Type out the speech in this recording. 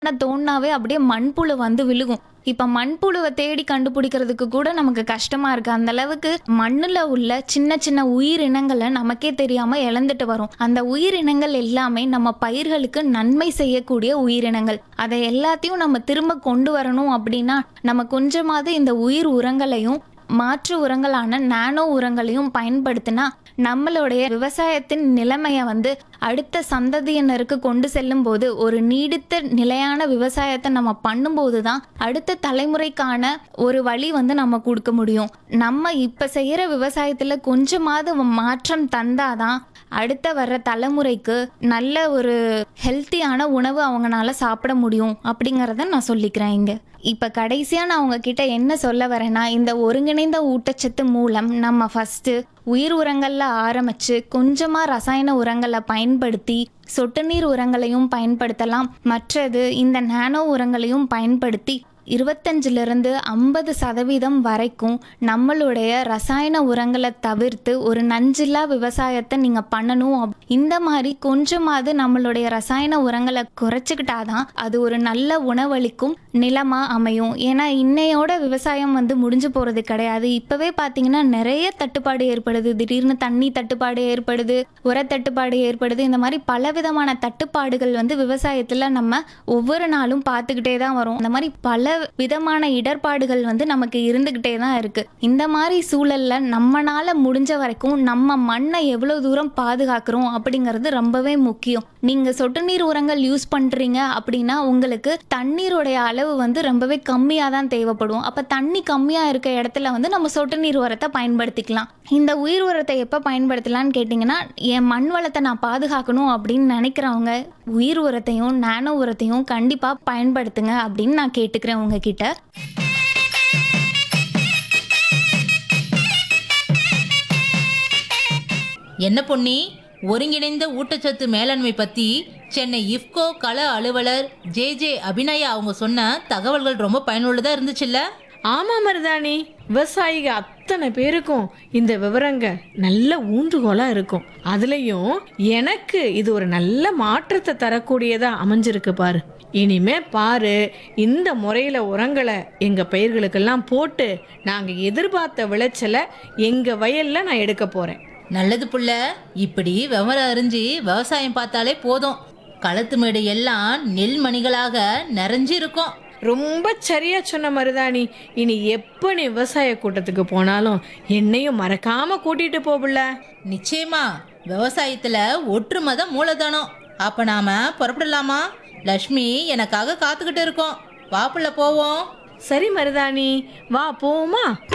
தோணுனாவே அப்படியே மண்புழு வந்து விழுகும் இப்ப மண்புழுவை தேடி கண்டுபிடிக்கிறதுக்கு கூட நமக்கு கஷ்டமா இருக்கு அந்த அளவுக்கு மண்ணுல உள்ள சின்ன சின்ன உயிரினங்களை நமக்கே தெரியாம இழந்துட்டு வரும் அந்த உயிரினங்கள் எல்லாமே நம்ம பயிர்களுக்கு நன்மை செய்யக்கூடிய உயிரினங்கள் அதை எல்லாத்தையும் நம்ம திரும்ப கொண்டு வரணும் அப்படின்னா நம்ம கொஞ்சமாவது இந்த உயிர் உரங்களையும் மாற்று உரங்களான நானோ உரங்களையும் பயன்படுத்தினா நம்மளுடைய விவசாயத்தின் நிலைமையை வந்து அடுத்த சந்ததியினருக்கு கொண்டு செல்லும் போது ஒரு நீடித்த நிலையான விவசாயத்தை நம்ம பண்ணும்போது தான் அடுத்த தலைமுறைக்கான ஒரு வழி வந்து நம்ம கொடுக்க முடியும் நம்ம இப்ப செய்யற விவசாயத்துல கொஞ்சமாவது மாற்றம் தந்தாதான் அடுத்த வர்ற தலைமுறைக்கு நல்ல ஒரு ஹெல்த்தியான உணவு அவங்கனால சாப்பிட முடியும் அப்படிங்கறத நான் சொல்லிக்கிறேன் இங்க இப்ப கடைசியா நான் உங்ககிட்ட என்ன சொல்ல வரேன்னா இந்த ஒருங்கிணைந்த ஊட்டச்சத்து மூலம் நம்ம ஃபர்ஸ்ட் உயிர் உரங்கள்ல ஆரம்பிச்சு கொஞ்சமா ரசாயன உரங்களை பயன்படுத்தி சொட்டு நீர் உரங்களையும் பயன்படுத்தலாம் மற்றது இந்த நானோ உரங்களையும் பயன்படுத்தி இருபத்தஞ்சுல இருந்து ஐம்பது சதவீதம் வரைக்கும் நம்மளுடைய ரசாயன உரங்களை தவிர்த்து ஒரு நஞ்சில்லா விவசாயத்தை நீங்க பண்ணணும் அப்- இந்த மாதிரி கொஞ்சமாவது நம்மளுடைய ரசாயன உரங்களை குறைச்சிக்கிட்டாதான் அது ஒரு நல்ல உணவளிக்கும் நிலமா அமையும் ஏன்னா இன்னையோட விவசாயம் வந்து முடிஞ்சு போறது கிடையாது இப்பவே பாத்தீங்கன்னா நிறைய தட்டுப்பாடு ஏற்படுது திடீர்னு தண்ணி தட்டுப்பாடு ஏற்படுது உர தட்டுப்பாடு ஏற்படுது இந்த மாதிரி பலவிதமான தட்டுப்பாடுகள் வந்து விவசாயத்துல நம்ம ஒவ்வொரு நாளும் பார்த்துக்கிட்டே தான் வரும் அந்த மாதிரி பல விதமான இடர்பாடுகள் வந்து நமக்கு இருந்துகிட்டே தான் இருக்கு இந்த மாதிரி சூழல்ல நம்மனால முடிஞ்ச வரைக்கும் நம்ம மண்ணை எவ்வளவு தூரம் பாதுகாக்கிறோம் அப்படிங்கிறது ரொம்பவே முக்கியம் நீங்க சொட்டு நீர் உரங்கள் யூஸ் பண்றீங்க அப்படின்னா உங்களுக்கு தண்ணீருடைய அளவு வந்து ரொம்பவே கம்மியா தான் தேவைப்படும் அப்ப தண்ணி கம்மியா இருக்க இடத்துல வந்து நம்ம சொட்டு நீர் உரத்தை பயன்படுத்திக்கலாம் இந்த உயிர் உரத்தை எப்ப பயன்படுத்தலாம்னு கேட்டிங்கன்னா என் மண் வளத்தை நான் பாதுகாக்கணும் அப்படின்னு நினைக்கிறவங்க உயிர் உரத்தையும் நானோ உரத்தையும் கண்டிப்பா பயன்படுத்துங்க அப்படின்னு நான் கேட்டுக்கிறேன் உங்ககிட்ட என்ன பொன்னி ஒருங்கிணைந்த ஊட்டச்சத்து மேலாண்மை பத்தி சென்னை இஃப்கோ கள அலுவலர் ஜே ஜே அபிநயா அவங்க சொன்ன தகவல்கள் ரொம்ப பயனுள்ளதா இருந்துச்சுல்ல ஆமா மருதாணி விவசாயிக அத்தனை பேருக்கும் இந்த விவரங்க நல்ல ஊன்றுகோலா இருக்கும் அதுலயும் எனக்கு இது ஒரு நல்ல மாற்றத்தை தரக்கூடியதா அமைஞ்சிருக்கு பாரு இனிமே பாரு இந்த முறையில உரங்களை எங்க பயிர்களுக்கெல்லாம் போட்டு நாங்க எதிர்பார்த்த விளைச்சலை எங்க வயல்ல நான் எடுக்க போறேன் நல்லது புள்ள இப்படி விவரம் அறிஞ்சு விவசாயம் பார்த்தாலே போதும் களத்து மேடு எல்லாம் நெல் மணிகளாக நிறைஞ்சு இருக்கும் ரொம்ப சரியா சொன்ன மருதாணி இனி எப்போ நீ விவசாய கூட்டத்துக்கு போனாலும் என்னையும் மறக்காம கூட்டிட்டு போபுள்ள நிச்சயமா விவசாயத்துல ஒற்றுமை தான் மூலதனம் அப்ப நாம புறப்படலாமா லக்ஷ்மி எனக்காக காத்துக்கிட்டு இருக்கோம் வாப்புல போவோம் சரி மருதாணி வா போவோமா